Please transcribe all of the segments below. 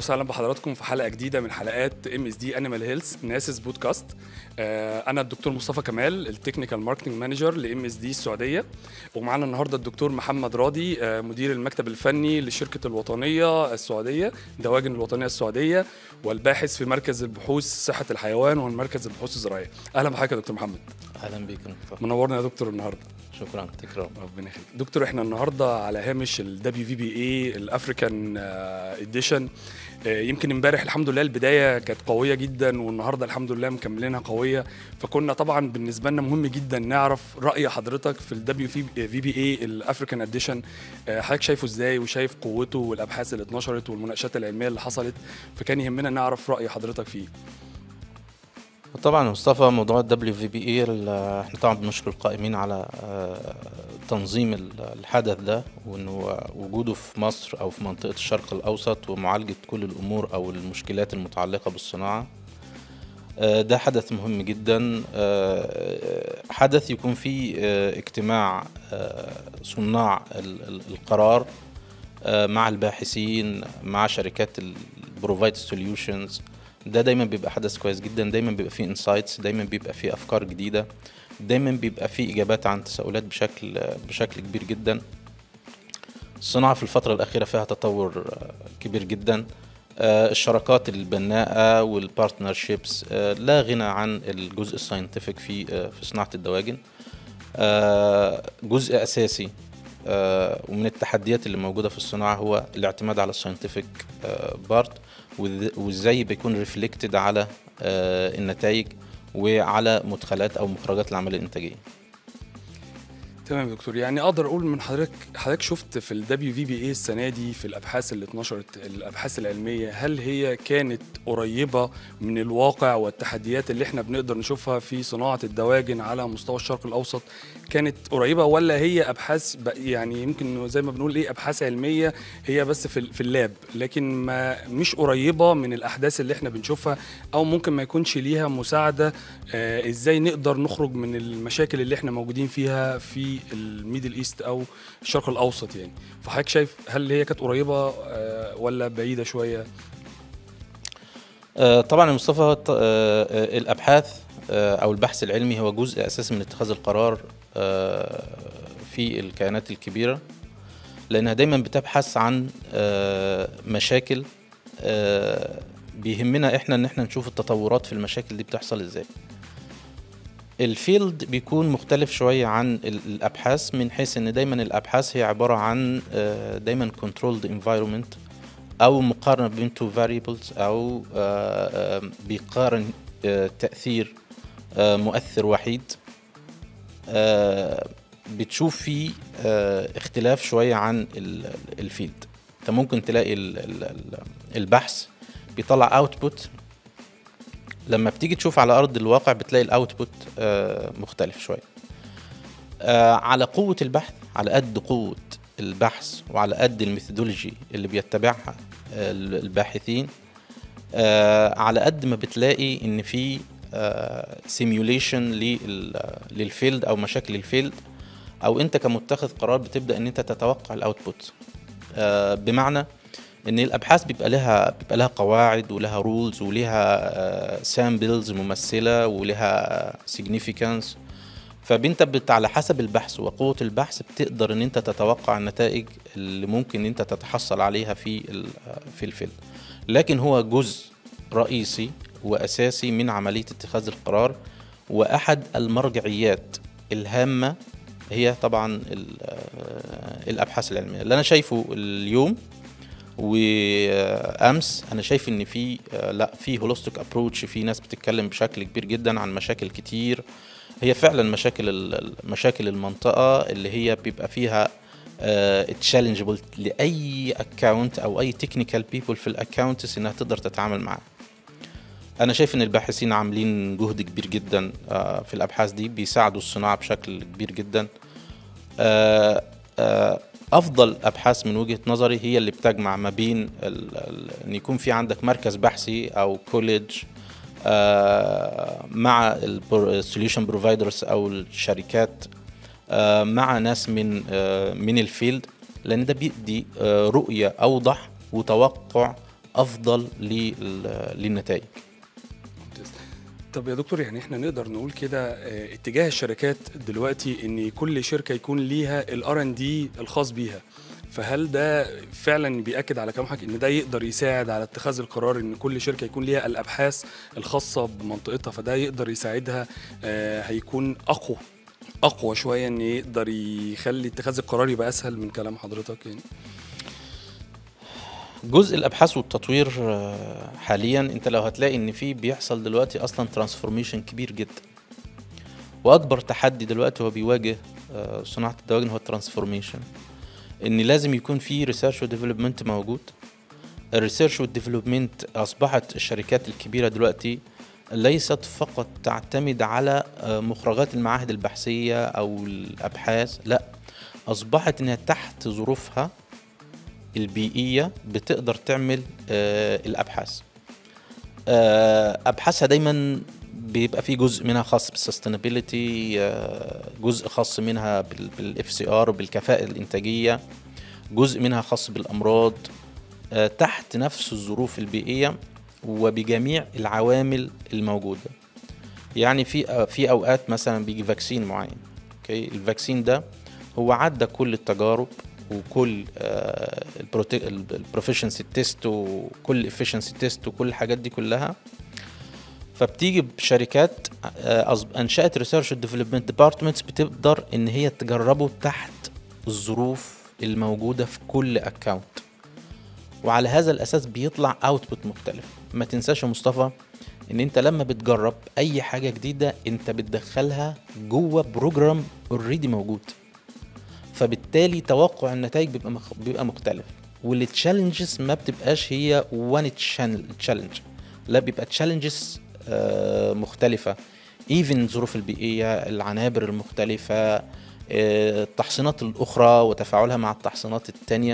وسهلا بحضراتكم في حلقه جديده من حلقات ام اس دي انيمال هيلث ناسس بودكاست انا الدكتور مصطفى كمال التكنيكال ماركتنج مانجر لام اس دي السعوديه ومعانا النهارده الدكتور محمد راضي آه، مدير المكتب الفني للشركه الوطنيه السعوديه دواجن الوطنيه السعوديه والباحث في مركز البحوث صحه الحيوان والمركز البحوث الزراعيه اهلا بحضرتك يا دكتور محمد اهلا بيكم دكتور. منورنا يا دكتور النهارده شكرا تكرم ربنا يخليك دكتور احنا النهارده على هامش ال WVBA الافريكان اديشن يمكن امبارح الحمد لله البدايه كانت قويه جدا والنهارده الحمد لله مكملينها قويه فكنا طبعا بالنسبه لنا مهم جدا نعرف راي حضرتك في ال WVBA الافريكان اديشن حضرتك شايفه ازاي وشايف قوته والابحاث اللي اتنشرت والمناقشات العلميه اللي حصلت فكان يهمنا نعرف راي حضرتك فيه طبعا يا مصطفى موضوع الدبليو في بي اي احنا طبعا بنشكر القائمين على آه، تنظيم ال- الحدث ده وانه وجوده في مصر او في منطقه الشرق الاوسط ومعالجه كل الامور او المشكلات المتعلقه بالصناعه آه، ده حدث مهم جدا آه، حدث يكون فيه آه، اجتماع آه، صناع ال- ال- القرار آه، مع الباحثين مع شركات البروفايد سوليوشنز ده دايما بيبقى حدث كويس جدا دايما بيبقى فيه انسايتس دايما بيبقى فيه افكار جديده دايما بيبقى فيه اجابات عن تساؤلات بشكل بشكل كبير جدا الصناعه في الفتره الاخيره فيها تطور آه، كبير جدا آه، الشراكات البناءه والبارتنرشيبس لا غنى عن الجزء الساينتفك في آه، في صناعه الدواجن آه، جزء اساسي آه، ومن التحديات اللي موجوده في الصناعه هو الاعتماد على الساينتفك بارت وازاي بيكون ريفلكتد على آه، النتائج وعلى مدخلات او مخرجات العمليه الانتاجيه تمام يا دكتور يعني اقدر اقول من حضرتك حضرتك شفت في ال WVBA السنه دي في الابحاث اللي اتنشرت الابحاث العلميه هل هي كانت قريبه من الواقع والتحديات اللي احنا بنقدر نشوفها في صناعه الدواجن على مستوى الشرق الاوسط كانت قريبه ولا هي ابحاث ب- يعني يمكن زي ما بنقول ايه ابحاث علميه هي بس في ال- في اللاب لكن ما مش قريبه من الاحداث اللي احنا بنشوفها او ممكن ما يكونش ليها مساعده آه ازاي نقدر نخرج من المشاكل اللي احنا موجودين فيها في الميدل ايست او الشرق الاوسط يعني فحضرتك شايف هل هي كانت قريبه آه ولا بعيده شويه آه، طبعا يا مصطفى آه، آه، الابحاث آه، او البحث العلمي هو جزء اساسي من اتخاذ القرار آه، في الكيانات الكبيره لانها دايما بتبحث عن آه، مشاكل آه، بيهمنا احنا ان احنا نشوف التطورات في المشاكل دي بتحصل ازاي الفيلد بيكون مختلف شوية عن ال- الأبحاث من حيث إن دايما الأبحاث هي عبارة عن آه، دايما controlled environment أو مقارنة بين two variables أو آه، آه، بيقارن آه، تأثير آه، مؤثر وحيد آه، بتشوف فيه آه، اختلاف شوية عن ال- ال- الفيلد انت ممكن تلاقي ال- ال- ال- البحث بيطلع اوتبوت لما بتيجي تشوف على ارض الواقع بتلاقي الاوتبوت آه، مختلف شويه آه، على قوه البحث على قد قوه البحث وعلى قد الميثودولوجي اللي بيتبعها آه، الباحثين آه، على قد ما بتلاقي ان في سيميوليشن للفيلد او مشاكل الفيلد او انت كمتخذ قرار بتبدا ان انت تتوقع الاوتبوت بمعنى ان الابحاث بيبقى لها بيبقى لها قواعد ولها رولز ولها سامبلز ممثله ولها سيجنيفيكانس فانت بت على حسب البحث وقوه البحث بتقدر ان انت تتوقع النتائج اللي ممكن انت تتحصل عليها في ال- في الفيلد لكن هو جزء رئيسي واساسي من عمليه اتخاذ القرار واحد المرجعيات الهامه هي طبعا ال- آه، الابحاث العلميه اللي انا شايفه اليوم وامس انا شايف ان في آه، لا في هولوستيك ابروتش في ناس بتتكلم بشكل كبير جدا عن مشاكل كتير هي فعلا مشاكل ال- ال- مشاكل المنطقه اللي هي بيبقى فيها تشالنجبل لاي اكونت او اي تكنيكال بيبل في الاكونتس انها تقدر تتعامل معاه انا شايف ان الباحثين عاملين جهد كبير جدا آه، في الابحاث دي بيساعدوا الصناعه بشكل كبير جدا آه، آه، افضل ابحاث من وجهه نظري هي اللي بتجمع ما بين ال- ال- ان يكون في عندك مركز بحثي او كوليدج مع السوليوشن بروفايدرز او الشركات آه، مع ناس من آه، من الفيلد لان ده بيدي آه، رؤيه اوضح وتوقع افضل لل- للنتائج ممتاز. طب يا دكتور يعني احنا نقدر نقول كده آه، اتجاه الشركات دلوقتي ان كل شركه يكون ليها الار ان دي الخاص بيها فهل ده فعلا بياكد على كلام حضرتك ان ده يقدر يساعد على اتخاذ القرار ان كل شركه يكون ليها الابحاث الخاصه بمنطقتها فده يقدر يساعدها آه، هيكون اقوى اقوى شويه ان يقدر يخلي اتخاذ القرار يبقى اسهل من كلام حضرتك يعني جزء الابحاث والتطوير آه، حاليا انت لو هتلاقي ان في بيحصل دلوقتي اصلا ترانسفورميشن كبير جدا واكبر تحدي دلوقتي هو بيواجه آه، صناعه الدواجن هو الترانسفورميشن ان لازم يكون في ريسيرش وديفلوبمنت موجود الريسيرش والديفلوبمنت اصبحت الشركات الكبيره دلوقتي ليست فقط تعتمد على آه، مخرجات المعاهد البحثيه او الابحاث لا اصبحت انها تحت ظروفها البيئيه بتقدر تعمل آه، الابحاث آه، ابحاثها دايما بيبقى في جزء منها خاص بالسستينابيلتي جزء خاص منها بالاف سي ار بالكفاءه الانتاجيه جزء منها خاص بالامراض آه، تحت نفس الظروف البيئيه وبجميع العوامل الموجوده يعني في آه، في اوقات مثلا بيجي فاكسين معين اوكي الفاكسين ده هو عدى كل التجارب وكل البروفيشنسي تيست وكل الافشنسي تيست وكل الحاجات دي كلها فبتيجي بشركات آه، أصب- انشات ريسيرش ديفلوبمنت ديبارتمنتس بتقدر ان هي تجربه تحت الظروف الموجوده في كل اكونت وعلى هذا الاساس بيطلع اوتبوت مختلف ما تنساش يا مصطفى ان انت لما بتجرب اي حاجه جديده انت بتدخلها جوه بروجرام اوريدي موجود فبالتالي توقع النتائج بيبقى مخ... بيبقى مختلف والتشالنجز ما بتبقاش هي وان تشالنج لا بيبقى تشالنجز مختلفة ايفن الظروف البيئية العنابر المختلفة آه، التحصينات الأخرى وتفاعلها مع التحصينات التانية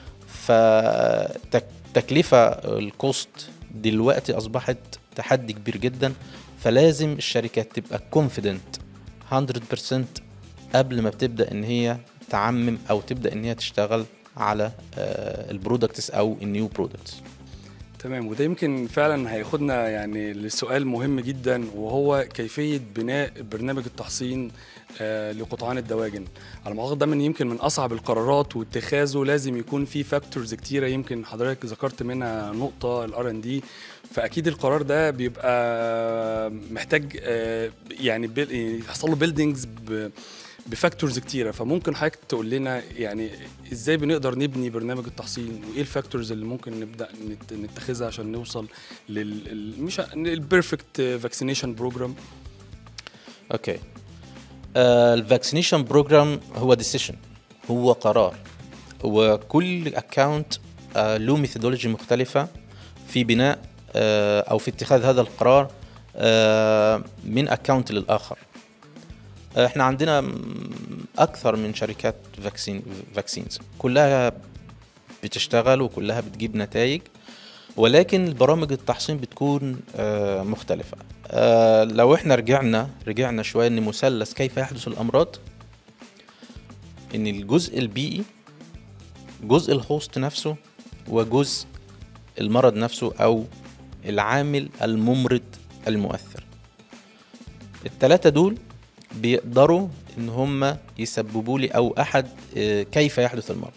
فتكلفة الكوست دلوقتي أصبحت تحدي كبير جدا فلازم الشركات تبقى confident 100% قبل ما بتبدأ إن هي تعمم أو تبدأ إن هي تشتغل على البرودكتس أو النيو برودكتس تمام وده يمكن فعلا هياخدنا يعني لسؤال مهم جدا وهو كيفيه بناء برنامج التحصين آه، لقطعان الدواجن على ما اعتقد ده من يمكن من اصعب القرارات واتخاذه لازم يكون في فاكتورز كتيره يمكن حضرتك ذكرت منها نقطه الار ان دي فاكيد القرار ده بيبقى محتاج آه، يعني بيل- يعني يحصل له بيلدينجز بفاكتورز كتيره فممكن حضرتك تقول لنا يعني ازاي بنقدر نبني برنامج التحصين وايه الفاكتورز اللي ممكن نبدا نت- نتخذها عشان نوصل لل ال- مش البيرفكت فاكسينيشن بروجرام اوكي الفاكسينيشن بروجرام هو ديسيشن هو قرار وكل اكونت له ميثودولوجي مختلفه في بناء آه، او في اتخاذ هذا القرار آه، من اكونت للاخر آه، احنا عندنا م- اكثر من شركات فاكسين فاكسينز كلها بتشتغل وكلها بتجيب نتائج ولكن برامج التحصين بتكون آه، مختلفة آه، لو احنا رجعنا رجعنا شوية ان مثلث كيف يحدث الامراض ان الجزء البيئي جزء الهوست نفسه وجزء المرض نفسه او العامل الممرض المؤثر التلاتة دول بيقدروا ان هم يسببوا لي او احد آه، كيف يحدث المرض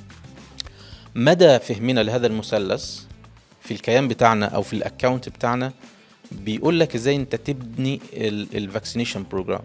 مدى فهمنا لهذا المثلث في الكيان بتاعنا او في الاكونت بتاعنا بيقول لك ازاي انت تبني الفاكسينيشن بروجرام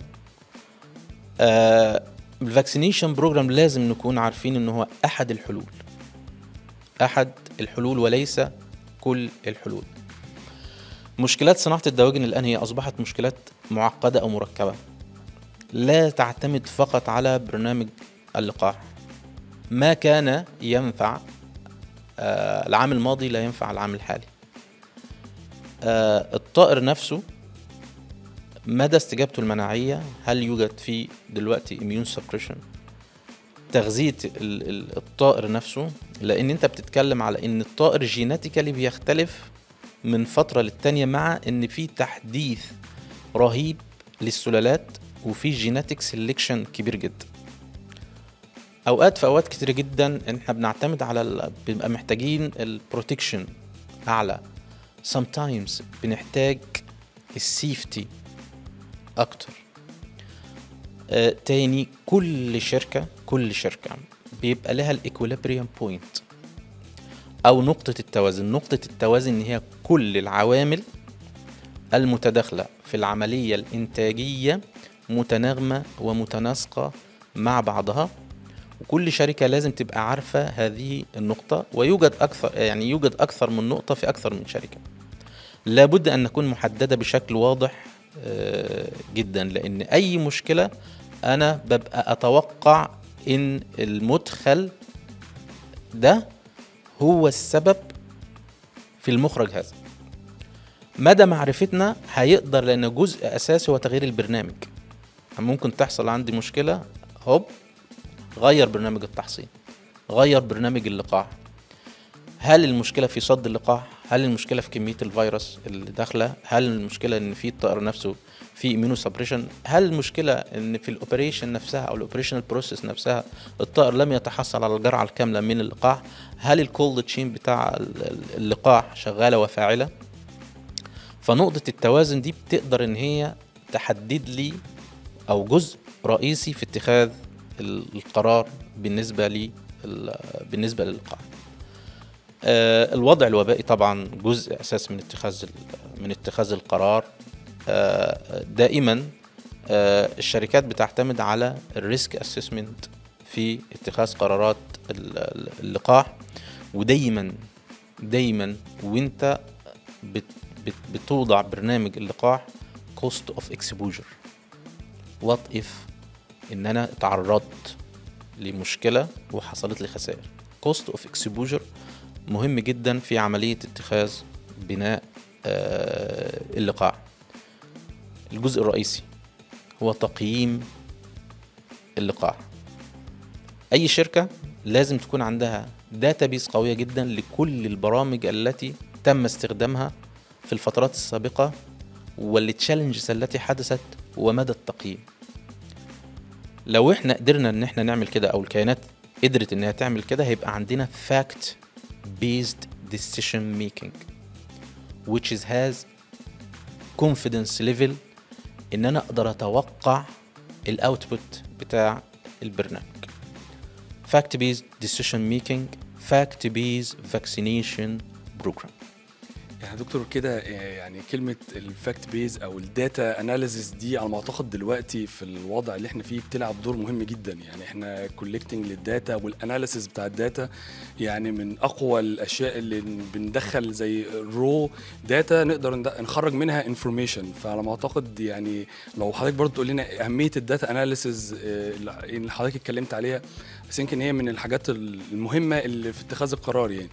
الفاكسينيشن بروجرام لازم نكون عارفين ان هو احد الحلول احد الحلول وليس كل الحلول مشكلات صناعة الدواجن الآن هي أصبحت مشكلات معقدة أو مركبة لا تعتمد فقط على برنامج اللقاح ما كان ينفع آه، العام الماضي لا ينفع العام الحالي آه، الطائر نفسه مدى استجابته المناعية هل يوجد فيه دلوقتي immune suppression تغذية ال- ال- الطائر نفسه لأن أنت بتتكلم على إن الطائر جيناتيكالي بيختلف من فترة للتانية مع إن في تحديث رهيب للسلالات وفي جيناتيك سيلكشن كبير جدا اوقات في اوقات كتير جدا احنا بنعتمد على ال... بنبقى محتاجين البروتكشن اعلى sometimes بنحتاج السيفتي اكتر آه تاني كل شركة كل شركة بيبقى لها الايكوليبريم بوينت او نقطة التوازن نقطة التوازن هي كل العوامل المتداخلة في العملية الإنتاجية متناغمة ومتناسقة مع بعضها وكل شركة لازم تبقى عارفة هذه النقطة ويوجد أكثر يعني يوجد أكثر من نقطة في أكثر من شركة لابد أن نكون محددة بشكل واضح آه، جدا لأن أي مشكلة أنا ببقى أتوقع إن المدخل ده هو السبب في المخرج هذا مدى معرفتنا هيقدر لان جزء اساسي هو تغيير البرنامج ممكن تحصل عندي مشكله هوب غير برنامج التحصين غير برنامج اللقاح هل المشكله في صد اللقاح هل المشكله في كميه الفيروس اللي داخله هل المشكله ان في الطائر نفسه في ايمينو سبريشن هل المشكله ان في الاوبريشن نفسها او الاوبريشنال بروسيس نفسها الطائر لم يتحصل على الجرعه الكامله من اللقاح هل الكولد تشين بتاع اللقاح شغاله وفاعله فنقطة التوازن دي بتقدر ان هي تحدد لي او جزء رئيسي في اتخاذ القرار بالنسبة لي بالنسبة للقاح آه، الوضع الوبائي طبعا جزء اساسي من اتخاذ من اتخاذ القرار آه، دائما آه، الشركات بتعتمد على الريسك اسسمنت في اتخاذ قرارات اللقاح ودايما دايما وانت بت بتوضع برنامج اللقاح cost of exposure what if ان انا اتعرضت لمشكله وحصلت لي خسائر cost of exposure مهم جدا في عمليه اتخاذ بناء آه اللقاح الجزء الرئيسي هو تقييم اللقاح اي شركه لازم تكون عندها داتابيس قويه جدا لكل البرامج التي تم استخدامها في الفترات السابقة والتشالنجز التي حدثت ومدى التقييم لو احنا قدرنا ان احنا نعمل كده او الكيانات قدرت انها تعمل كده هيبقى عندنا fact based decision making which is has confidence level ان انا اقدر اتوقع الاوتبوت بتاع البرنامج fact based decision making fact based vaccination program يعني دكتور كده يعني كلمه الفاكت بيز او الداتا اناليسيس دي على ما اعتقد دلوقتي في الوضع اللي احنا فيه بتلعب دور مهم جدا يعني احنا كولكتنج للداتا والاناليسيس بتاع الداتا يعني من اقوى الاشياء اللي بندخل زي رو داتا نقدر نخرج منها انفورميشن فعلى ما اعتقد يعني لو حضرتك برضه تقول لنا اهميه الداتا اناليسيس اللي حضرتك اتكلمت عليها بس يمكن هي من الحاجات المهمه اللي في اتخاذ القرار يعني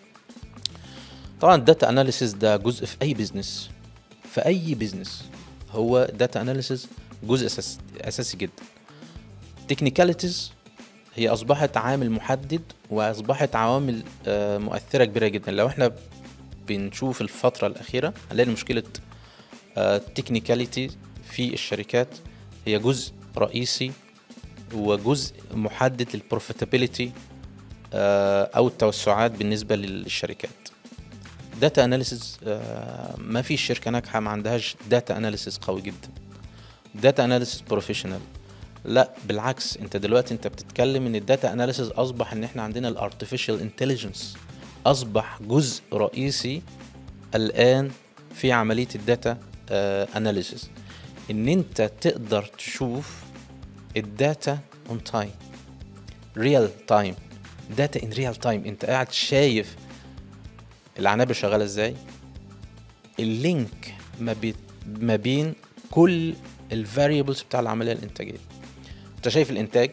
طبعا الداتا اناليسيس ده جزء في اي بزنس في اي بزنس هو داتا اناليسيس جزء اساسي اساسي جدا تكنيكاليتيز هي اصبحت عامل محدد واصبحت عوامل آه، مؤثره كبيره جدا لو احنا بنشوف الفتره الاخيره هنلاقي مشكله التكنيكاليتي آه، في الشركات هي جزء رئيسي وجزء محدد للبروفيتابيلتي آه، او التوسعات بالنسبه للشركات داتا اناليسيز آه، ما في شركه ناجحه ما عندهاش داتا اناليسيز قوي جدا داتا اناليسيز بروفيشنال لا بالعكس انت دلوقتي انت بتتكلم ان الداتا اناليسيز اصبح ان احنا عندنا الارتفيشال انتليجنس اصبح جزء رئيسي الان في عمليه الداتا اناليسيز آه، ان انت تقدر تشوف الداتا اون تايم ريال تايم داتا ان ريال تايم انت قاعد شايف العنابر شغاله ازاي اللينك ما, بي ما بين كل الفاريبلز بتاع العمليه الانتاجيه انت شايف الانتاج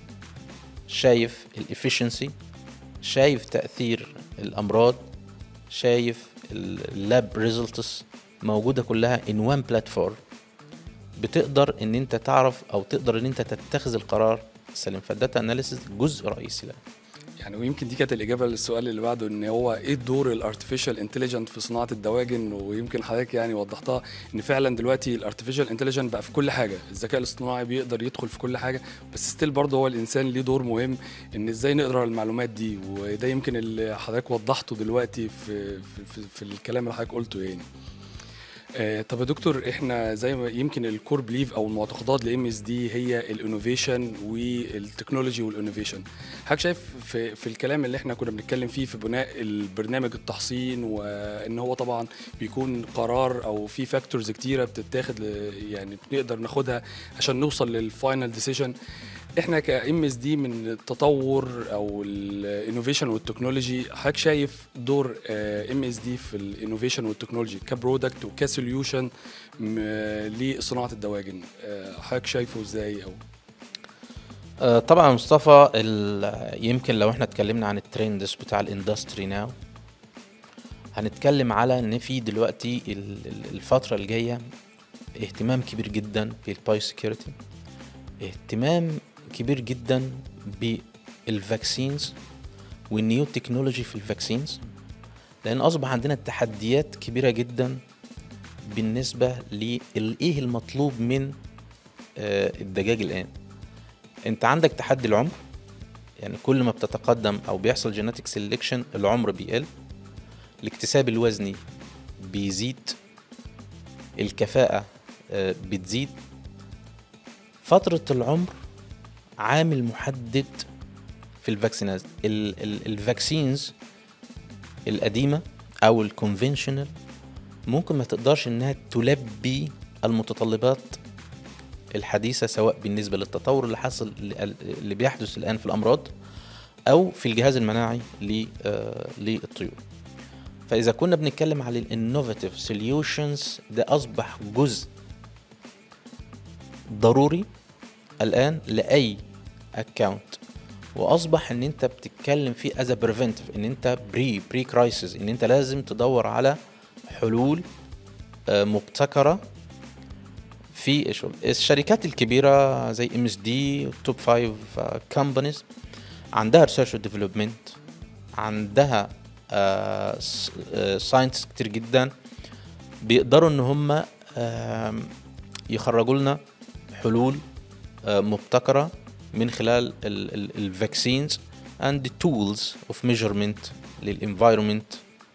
شايف الافشنسي شايف تاثير الامراض شايف اللاب ريزلتس موجوده كلها ان وان بلاتفورم بتقدر ان انت تعرف او تقدر ان انت تتخذ القرار السليم فالداتا اناليسيس جزء رئيسي لها يعني ويمكن دي كانت الاجابه للسؤال اللي بعده ان هو ايه دور الارتفيشال انتليجنت في صناعه الدواجن ويمكن حضرتك يعني وضحتها ان فعلا دلوقتي الارتفيشال انتليجنت بقى في كل حاجه الذكاء الاصطناعي بيقدر يدخل في كل حاجه بس ستيل برضه هو الانسان ليه دور مهم ان ازاي نقرا المعلومات دي وده يمكن اللي حضرتك وضحته دلوقتي في في, في, في الكلام اللي حضرتك قلته يعني آه، طب يا دكتور احنا زي ما يمكن الكور بليف او المعتقدات لام اس دي هي الانوفيشن والتكنولوجي والانوفيشن حضرتك شايف في, في الكلام اللي احنا كنا بنتكلم فيه في بناء البرنامج التحصين وان هو طبعا بيكون قرار او في فاكتورز كتيره بتتاخد ل- يعني بنقدر ناخدها عشان نوصل للفاينل ديسيجن احنا كام اس دي من التطور او الانوفيشن والتكنولوجي حضرتك شايف دور ام اس دي في الانوفيشن والتكنولوجي كبرودكت وكسوليوشن لصناعه الدواجن آه، حضرتك شايفه ازاي او آه، طبعا يا مصطفى ال- يمكن لو احنا اتكلمنا عن الترندز بتاع الاندستري ناو هنتكلم على ان في دلوقتي ال- ال- الفتره الجايه اهتمام كبير جدا بالباي سكيورتي اهتمام كبير جدا بالفاكسينز والنيو تكنولوجي في الفاكسينز لان اصبح عندنا تحديات كبيره جدا بالنسبه لايه المطلوب من آه، الدجاج الان انت عندك تحدي العمر يعني كل ما بتتقدم او بيحصل جينيتك سيلكشن العمر بيقل الاكتساب الوزني بيزيد الكفاءة آه، بتزيد فترة العمر عامل محدد في الفاكسينات ال- ال- الفاكسينز القديمة او الكونفنشنال ممكن ما تقدرش انها تلبي المتطلبات الحديثة سواء بالنسبة للتطور اللي حصل اللي بيحدث الآن في الأمراض أو في الجهاز المناعي ل- آه، للطيور فإذا كنا بنتكلم على الانوفاتيف سوليوشنز ده أصبح جزء ضروري الآن لأي اكونت واصبح ان انت بتتكلم فيه از بريفنتيف ان انت بري بري كرايسيس ان انت لازم تدور على حلول آه، مبتكره في الشغل الشركات الكبيره زي ام اس دي توب 5 كومبانيز عندها ريسيرش وديفلوبمنت عندها ساينس كتير جدا بيقدروا ان هم يخرجوا لنا حلول آه، مبتكره من خلال الفاكسينز and the tools of measurement للانفايرمنت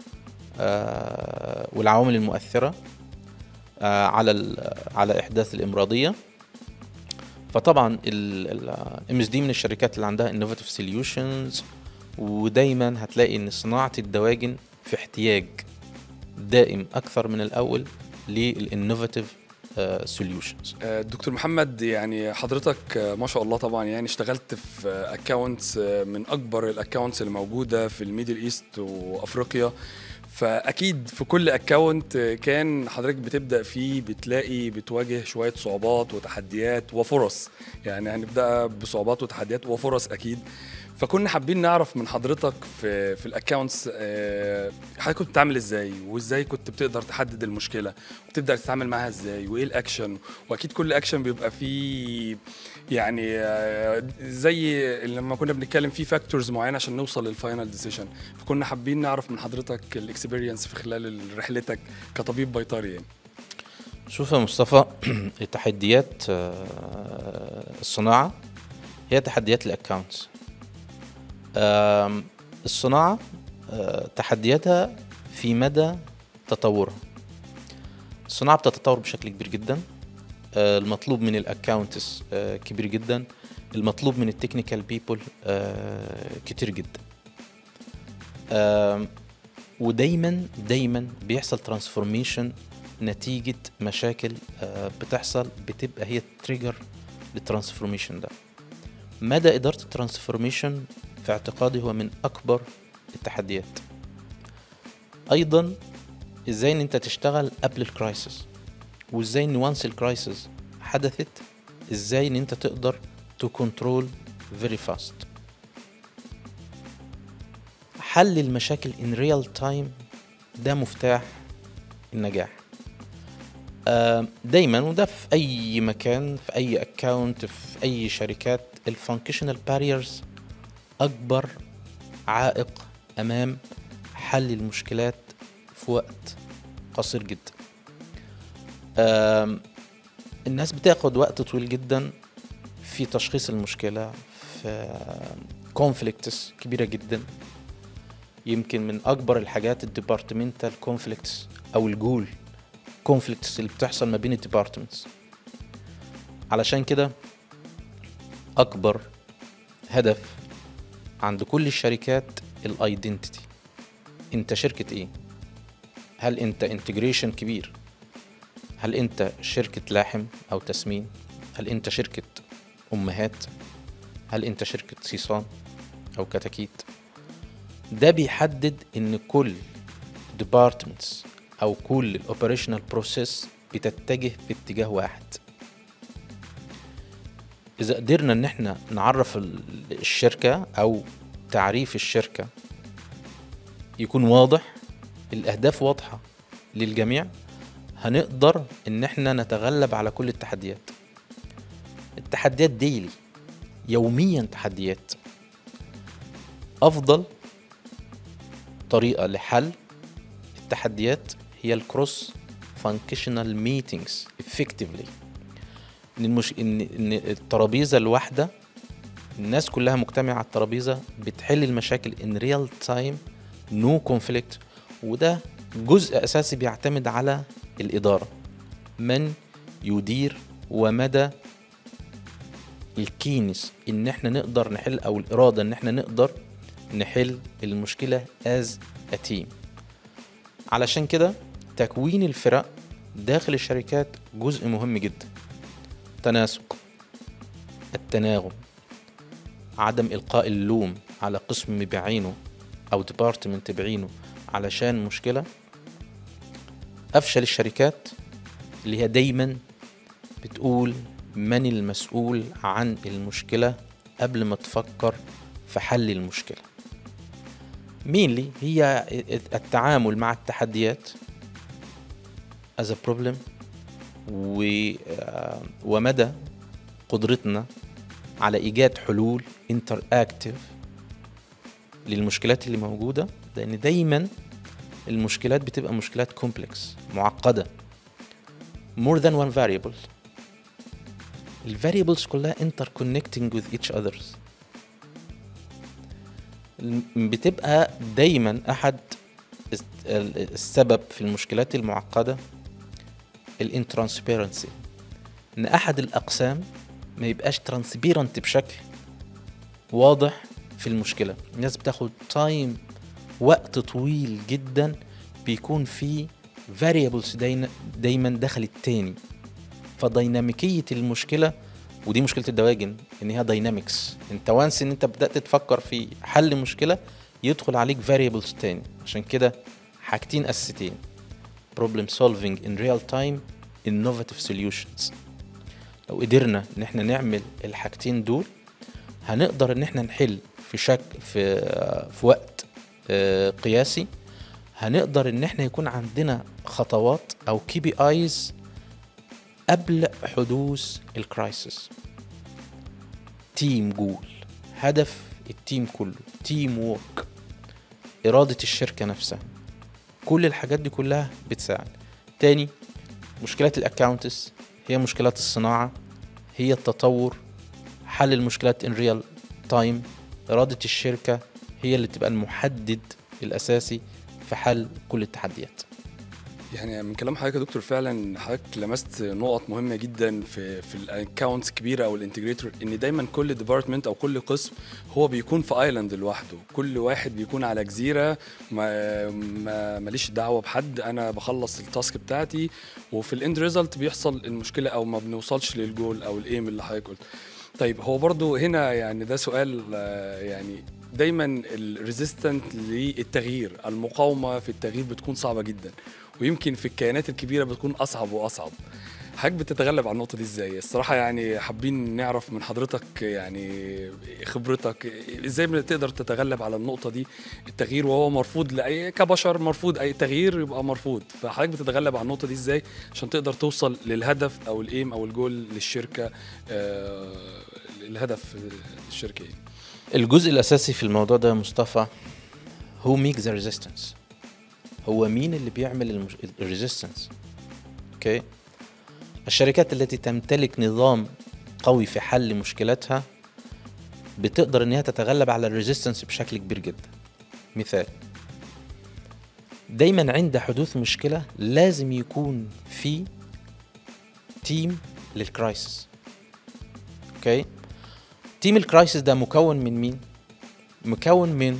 والعوامل المؤثره آه، على ال- على احداث الامراضيه فطبعا الام اس دي من الشركات اللي عندها innovative solutions ودايما هتلاقي ان صناعه الدواجن في احتياج دائم اكثر من الاول للانوفاتيف سوليوشنز آه، دكتور محمد يعني حضرتك آه، ما شاء الله طبعا يعني اشتغلت في اكونتس من اكبر الاكونتس اللي موجوده في الميدل ايست وافريقيا فاكيد في كل اكونت كان حضرتك بتبدا فيه بتلاقي بتواجه شويه صعوبات وتحديات وفرص يعني هنبدا بصعوبات وتحديات وفرص اكيد فكنا حابين نعرف من حضرتك في في الاكونتس آه، حضرتك كنت بتعمل ازاي وازاي كنت بتقدر تحدد المشكله وتبدا تتعامل معاها ازاي وايه الاكشن واكيد كل اكشن بيبقى فيه يعني آه، زي لما كنا بنتكلم فيه فاكتورز معينه عشان نوصل للفاينل ديسيشن فكنا حابين نعرف من حضرتك الاكسبيرينس في خلال رحلتك كطبيب بيطري يعني شوف يا مصطفى تحديات آه، الصناعة هي تحديات الاكونتس الصناعة آه، تحدياتها في مدى تطورها الصناعة بتتطور بشكل كبير جدا آه، المطلوب من الاكونتس كبير جدا المطلوب من التكنيكال بيبول كتير جدا آم، ودايما دايما بيحصل ترانسفورميشن نتيجة مشاكل آه، بتحصل بتبقى هي التريجر للترانسفورميشن ده مدى إدارة الترانسفورميشن في اعتقادي هو من أكبر التحديات أيضا إزاي إن أنت تشتغل قبل الكرايسيس وإزاي إن وانس الكرايسيس حدثت إزاي إن أنت تقدر تو كنترول فيري فاست حل المشاكل in real time ده مفتاح النجاح آم، دايما وده في اي مكان في اي اكونت في اي شركات الفانكشنال باريرز اكبر عائق امام حل المشكلات في وقت قصير جدا آم، الناس بتاخد وقت طويل جدا في تشخيص المشكلة في كونفليكتس كبيرة جدا يمكن من أكبر الحاجات الديبارتمنتال كونفليكتس أو الجول كونفليكتس اللي بتحصل ما بين الديبارتمنتس علشان كده أكبر هدف عند كل الشركات الايدنتيتي انت شركة ايه هل انت انتجريشن كبير هل انت شركة لاحم او تسمين هل انت شركة امهات هل انت شركة صيصان او كتاكيت ده بيحدد ان كل departments او كل الاوبريشنال بروسيس بتتجه في اتجاه واحد اذا قدرنا ان احنا نعرف ال- الشركة او تعريف الشركة يكون واضح الاهداف واضحة للجميع هنقدر ان احنا نتغلب على كل التحديات التحديات ديلي يوميا تحديات افضل طريقة لحل التحديات هي الكروس فانكشنال ميتينجز effectively ان المش... ان ان الترابيزه الواحده الناس كلها مجتمعه على الترابيزه بتحل المشاكل ان ريال تايم نو كونفليكت وده جزء اساسي بيعتمد على الاداره من يدير ومدى الكينس ان احنا نقدر نحل او الاراده ان احنا نقدر نحل المشكله از ا تيم علشان كده تكوين الفرق داخل الشركات جزء مهم جدا التناسق التناغم عدم إلقاء اللوم على قسم بعينه أو ديبارتمنت بعينه علشان مشكلة أفشل الشركات اللي هي دايما بتقول من المسؤول عن المشكلة قبل ما تفكر في حل المشكلة مين لي هي التعامل مع التحديات as a problem و... آه، ومدى قدرتنا على ايجاد حلول انتر اكتف للمشكلات اللي موجوده لان دايما المشكلات بتبقى مشكلات كومبلكس معقده more than one variable الفاريبلز كلها interconnecting with each others الم- بتبقى دايما احد الس- ال- السبب في المشكلات المعقده الانترانسبيرنسي ان احد الاقسام ما يبقاش ترانسبيرنت بشكل واضح في المشكله الناس بتاخد تايم وقت طويل جدا بيكون فيه variables دايما دايما دخل التاني فديناميكيه المشكله ودي مشكله الدواجن ان هي داينامكس انت وانس ان انت بدات تفكر في حل مشكله يدخل عليك variables تاني عشان كده حاجتين اساسيتين problem solving in real time innovative solutions لو قدرنا ان احنا نعمل الحاجتين دول هنقدر ان احنا نحل في شك في في وقت آه، قياسي هنقدر ان احنا يكون عندنا خطوات او كي بي ايز قبل حدوث الكرايسيس تيم جول هدف التيم كله تيم وورك إرادة الشركة نفسها كل الحاجات دي كلها بتساعد تاني مشكلات الاكاونتس هي مشكلات الصناعة هي التطور حل المشكلات ان ريال تايم إرادة الشركة هي اللي تبقى المحدد الأساسي في حل كل التحديات يعني من كلام حضرتك يا دكتور فعلا حضرتك لمست نقط مهمه جدا في في الاكونتس كبيره او الانتجريتور ان دايما كل ديبارتمنت او كل قسم هو بيكون في ايلاند لوحده كل واحد بيكون على جزيره ما ما ماليش دعوه بحد انا بخلص التاسك بتاعتي وفي الاند ريزلت بيحصل المشكله او ما بنوصلش للجول او الايم اللي حضرتك قلت طيب هو برضو هنا يعني ده سؤال آه، يعني دايما الريزيستنت للتغيير المقاومه في التغيير بتكون صعبه جدا ويمكن في الكيانات الكبيره بتكون اصعب واصعب حضرتك بتتغلب على النقطه دي ازاي الصراحه يعني حابين نعرف من حضرتك يعني خبرتك ازاي بتقدر تتغلب على النقطه دي التغيير وهو مرفوض لاي كبشر مرفوض اي تغيير يبقى مرفوض فحضرتك بتتغلب على النقطه دي ازاي عشان تقدر توصل للهدف او الايم او الجول للشركه آه الهدف الشركه ايه الجزء الاساسي في الموضوع ده يا مصطفى هو ميك ذا ريزيستنس هو مين اللي بيعمل الريزيستنس اوكي الشركات التي تمتلك نظام قوي في حل مشكلاتها بتقدر ان هي تتغلب على الريزيستنس بشكل كبير جدا مثال دايما عند حدوث مشكلة لازم يكون في تيم للكرايسيس اوكي تيم الكرايسيس ده مكون من مين مكون من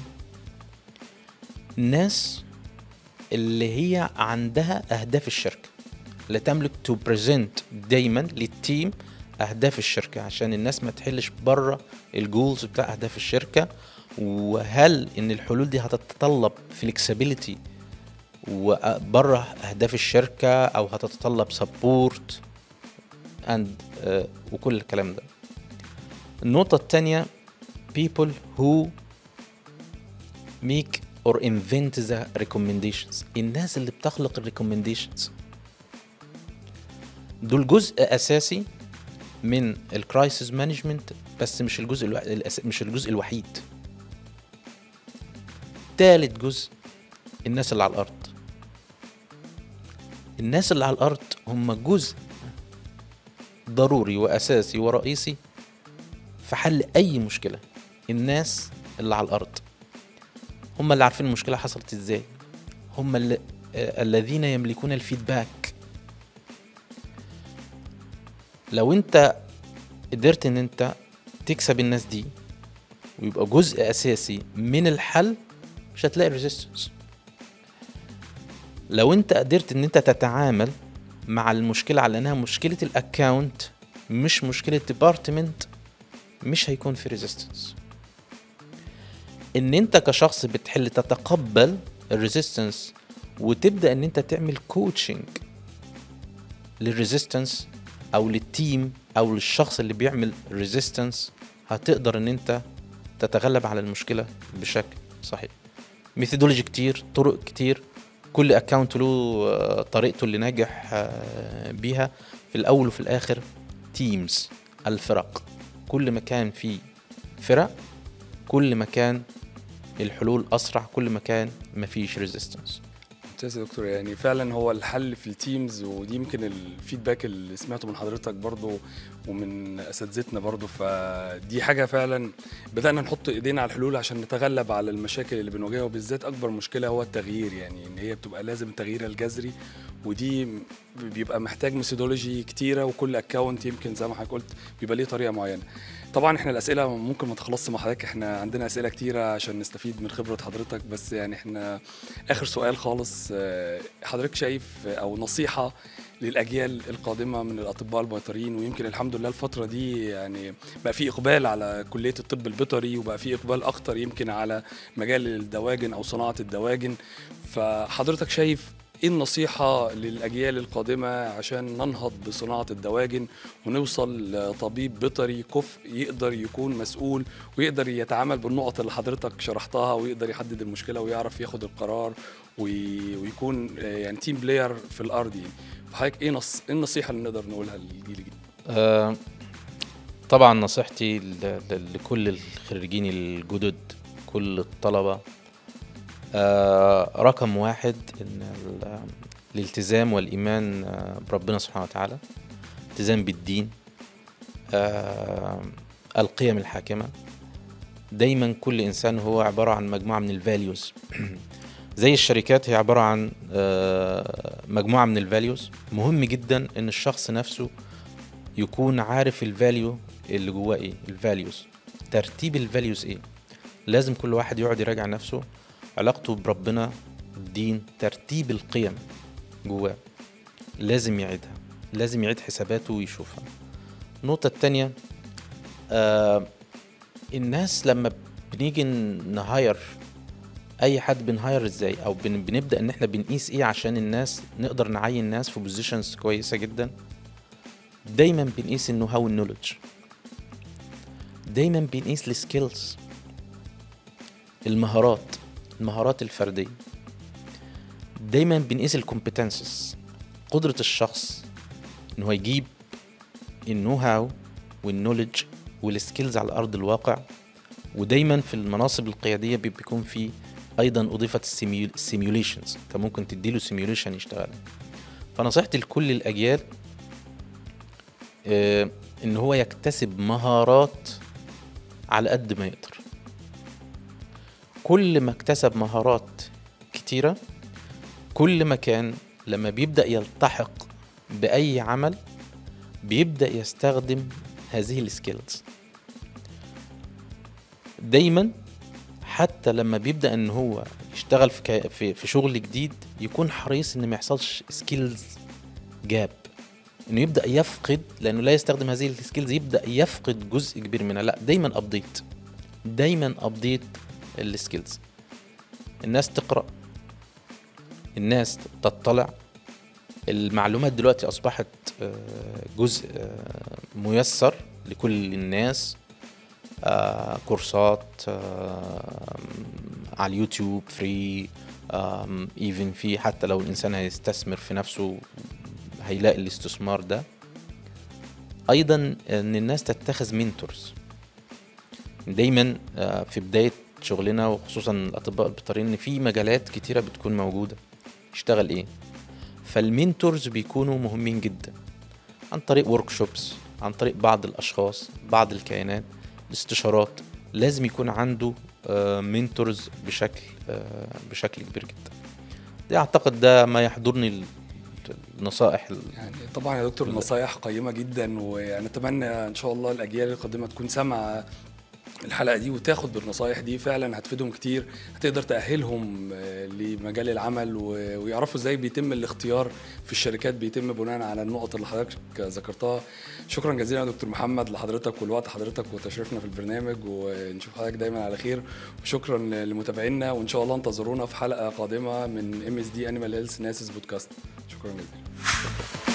الناس اللي هي عندها اهداف الشركه اللي تملك تو بريزنت دايما للتيم اهداف الشركه عشان الناس ما تحلش بره الجولز بتاع اهداف الشركه وهل ان الحلول دي هتتطلب فليكسبيليتي وبره اهداف الشركه او هتتطلب سبورت اند وكل الكلام ده النقطة التانية people who make or invent the recommendations الناس اللي بتخلق الريكومنديشنز دول جزء أساسي من الكرايسيس مانجمنت بس مش الجزء الو... الأس... مش الجزء الوحيد تالت جزء الناس اللي على الأرض الناس اللي على الأرض هم جزء ضروري وأساسي ورئيسي في حل أي مشكلة الناس اللي على الأرض هم اللي عارفين المشكلة حصلت إزاي هم اللي آه الذين يملكون الفيدباك لو أنت قدرت إن أنت تكسب الناس دي ويبقى جزء أساسي من الحل مش هتلاقي ريزيستنس لو أنت قدرت إن أنت تتعامل مع المشكلة على إنها مشكلة الأكاونت مش مشكلة ديبارتمنت مش هيكون في ريزيستنس ان انت كشخص بتحل تتقبل الريزيستنس وتبدا ان انت تعمل كوتشنج للريزيستنس او للتيم او للشخص اللي بيعمل ريزيستنس هتقدر ان انت تتغلب على المشكله بشكل صحيح ميثودولوجي كتير طرق كتير كل اكونت له طريقته اللي ناجح بيها في الاول وفي الاخر تيمز الفرق كل ما كان في فرق كل ما كان الحلول اسرع كل ما كان مفيش ريزيستنس ممتاز يا دكتور يعني فعلا هو الحل في التيمز ودي يمكن الفيدباك اللي سمعته من حضرتك برضو ومن اساتذتنا برضو فدي حاجه فعلا بدانا نحط ايدينا على الحلول عشان نتغلب على المشاكل اللي بنواجهها وبالذات اكبر مشكله هو التغيير يعني ان هي بتبقى لازم التغيير الجذري ودي بيبقى محتاج ميثودولوجي كتيره وكل اكونت يمكن زي ما حضرتك قلت بيبقى ليه طريقه معينه طبعا احنا الاسئله ممكن ما تخلصش مع حضرتك احنا عندنا اسئله كتيره عشان نستفيد من خبره حضرتك بس يعني احنا اخر سؤال خالص حضرتك شايف او نصيحه للاجيال القادمه من الاطباء البيطريين ويمكن الحمد لله الفتره دي يعني بقى في اقبال على كليه الطب البيطري وبقى في اقبال اكتر يمكن على مجال الدواجن او صناعه الدواجن فحضرتك شايف ايه النصيحة للأجيال القادمة عشان ننهض بصناعة الدواجن ونوصل لطبيب بيطري كفء يقدر يكون مسؤول ويقدر يتعامل بالنقط اللي حضرتك شرحتها ويقدر يحدد المشكلة ويعرف ياخد القرار ويكون يعني تيم بلاير في الأرض يعني فحضرتك ايه نص ايه النصيحة اللي نقدر نقولها للجيل الجديد؟ آه طبعا نصيحتي لكل الخريجين الجدد كل الطلبة آه رقم واحد ان الالتزام والايمان آه بربنا سبحانه وتعالى التزام بالدين آه القيم الحاكمه دايما كل انسان هو عباره عن مجموعه من الفاليوز زي الشركات هي عباره عن مجموعه من الفاليوز مهم جدا ان الشخص نفسه يكون عارف الفاليو اللي جواه ايه الفاليوز ترتيب الفاليوز ايه لازم كل واحد يقعد يراجع نفسه علاقته بربنا الدين ترتيب القيم جواه لازم يعيدها لازم يعيد حساباته ويشوفها النقطة التانية آه الناس لما بنيجي نهاير اي حد بنهاير ازاي او بن بنبدا ان احنا بنقيس ايه عشان الناس نقدر نعين ناس في بوزيشنز كويسه جدا دايما بنقيس النو هاو النولج دايما بنقيس السكيلز المهارات المهارات الفردية دايما بنقيس الكومبتنسز قدرة الشخص ان هو يجيب النو هاو والنولج والسكيلز على ارض الواقع ودايما في المناصب القياديه بي- بيكون في ايضا اضيفت السيميوليشنز انت ممكن تديله سيميوليشن يشتغل فنصيحتي لكل الاجيال آه، ان هو يكتسب مهارات على قد ما يقدر كل ما اكتسب مهارات كتيره كل ما كان لما بيبدا يلتحق باي عمل بيبدا يستخدم هذه السكيلز دايما حتى لما بيبدا ان هو يشتغل في كا- في, في شغل جديد يكون حريص ان ما يحصلش سكيلز جاب انه يبدا يفقد لانه لا يستخدم هذه السكيلز يبدا يفقد جزء كبير منها لا دايما ابديت دايما ابديت السكيلز الناس تقرا الناس تطلع المعلومات دلوقتي اصبحت آه، جزء آه، ميسر لكل الناس آه، كورسات آه، على اليوتيوب فري ايفن في حتى لو الانسان هيستثمر في نفسه هيلاقي الاستثمار ده ايضا ان الناس تتخذ منتورز دايما آه، في بدايه شغلنا وخصوصا الاطباء البيطريين ان في مجالات كتيره بتكون موجوده يشتغل ايه فالمنتورز بيكونوا مهمين جدا عن طريق ورك شوبس عن طريق بعض الاشخاص بعض الكيانات الاستشارات لازم يكون عنده منتورز بشكل آه، بشكل كبير جدا دي اعتقد ده ما يحضرني ال- النصائح ال- يعني طبعا يا دكتور نصايح قيمة جدا ويعني اتمنى ان شاء الله الاجيال القادمة تكون سامعة الحلقة دي وتاخد بالنصايح دي فعلا هتفيدهم كتير هتقدر تأهلهم آه، لمجال العمل و- ويعرفوا ازاي بيتم الاختيار في الشركات بيتم بناء على النقط اللي حضرتك ذكرتها شكرا جزيلا يا دكتور محمد لحضرتك والوقت حضرتك وتشريفنا في البرنامج ونشوف حضرتك دايما على خير وشكرا لمتابعينا وان شاء الله انتظرونا في حلقة قادمة من ام اس دي انيمال هيلث ناسس بودكاست شكرا جزيلا